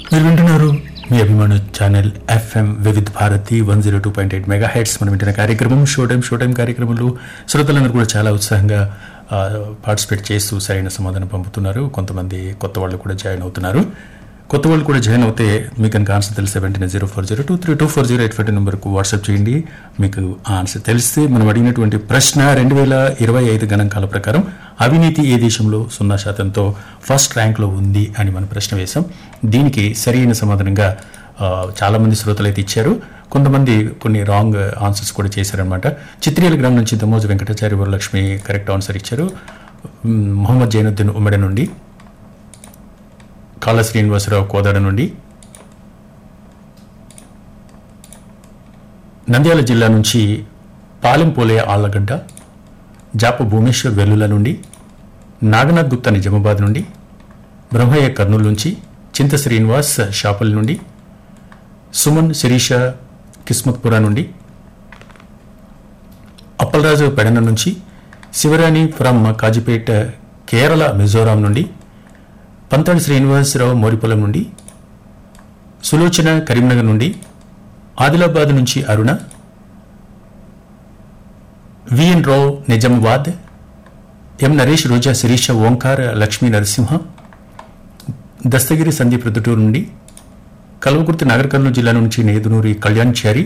మీరు వింటున్నారు మీ అభిమాన channel FM Vividh Bharati one zero two point eight mega hertz మనం వింటున్న కార్యక్రమం షో టైం షో టైం కార్యక్రమంలో శ్రోతలందరూ కూడా చాలా ఉత్సాహంగా పార్టిసిపేట్ చేస్తూ సరైన సమాధానం పంపుతున్నారు కొంతమంది కొత్త వాళ్ళు కూడా జాయిన్ అవుతున్నారు కొత్త వాళ్ళు కూడా జాయిన్ అవుతే మీకు కనుక ఆన్సర్ తెలిస్తే వెంటనే zero four zero two three two four zero eight five నెంబర్కు వాట్సాప్ చేయండి మీకు ఆ ఆన్సర్ తెలిస్తే మనం అడిగినటువంటి ప్రశ్న రెండు వేల ఇరవై ఐదు గణాంకాల ప్రకారం అవినీతి ఏ దేశంలో సున్నా శాతంతో ఫస్ట్ ర్యాంక్లో ఉంది అని మనం ప్రశ్న వేశాం దీనికి సరైన సమాధానంగా ఆ, చాలా మంది శ్రోతలు అయితే ఇచ్చారు కొంతమంది కొన్ని రాంగ్ ఆన్సర్స్ కూడా చేశారనమాట చిత్రియల గ్రామం నుంచి దమోజు వెంకటాచారి వరలక్ష్మి కరెక్ట్ ఆన్సర్ ఇచ్చారు మ్, మొహమ్మద్ జైనుద్దీన్ ఉమ్మడి నుండి కాళ్ళ శ్రీనివాసరావు కోదాడ నుండి నంద్యాల జిల్లా నుంచి పాలెంపోలే ఆళ్లగడ్డ జాప భూమేశ్వర్ వెల్లుల నుండి నాగనాథ్ గుప్తా నిజామాబాద్ నుండి బ్రహ్మయ్య కర్నూలు నుంచి చింత శ్రీనివాస్ షాపల్ నుండి సుమన్ శిరీష కిస్మత్పుర నుండి అప్పలరాజు పెడన నుంచి శివరాణి ఫ్రమ్ కాజిపేట కేరళ మిజోరాం నుండి పంతాడి శ్రీనివాసరావు మోరిపొలం నుండి సులోచన కరీంనగర్ నుండి ఆదిలాబాద్ నుంచి అరుణ విఎన్ రావు నిజామాబాద్ ఎం నరేష్ రోజా శిరీష ఓంకార్ లక్ష్మీ నరసింహ దస్తగిరి సందీప్ రుదుటూరు నుండి కల్వకుర్తి నగర్ కర్నూలు జిల్లా నుంచి నేదునూరి కళ్యాణ్ చారి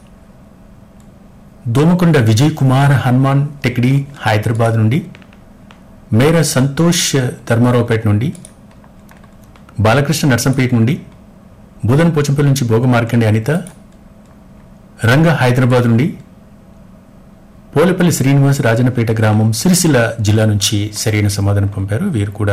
దోమకొండ విజయ్ కుమార్ హనుమాన్ టెక్డి హైదరాబాద్ నుండి మేర సంతోష్ ధర్మారావుపేట నుండి బాలకృష్ణ నర్సంపేట నుండి బుధన్ పోచంపల్లి నుంచి భోగ మార్కండి అనిత రంగ హైదరాబాద్ నుండి పోలేపల్లి శ్రీనివాస్ రాజన్నపేట గ్రామం సిరిసిల్ల జిల్లా నుంచి సరైన సమాధానం పంపారు వీరు కూడా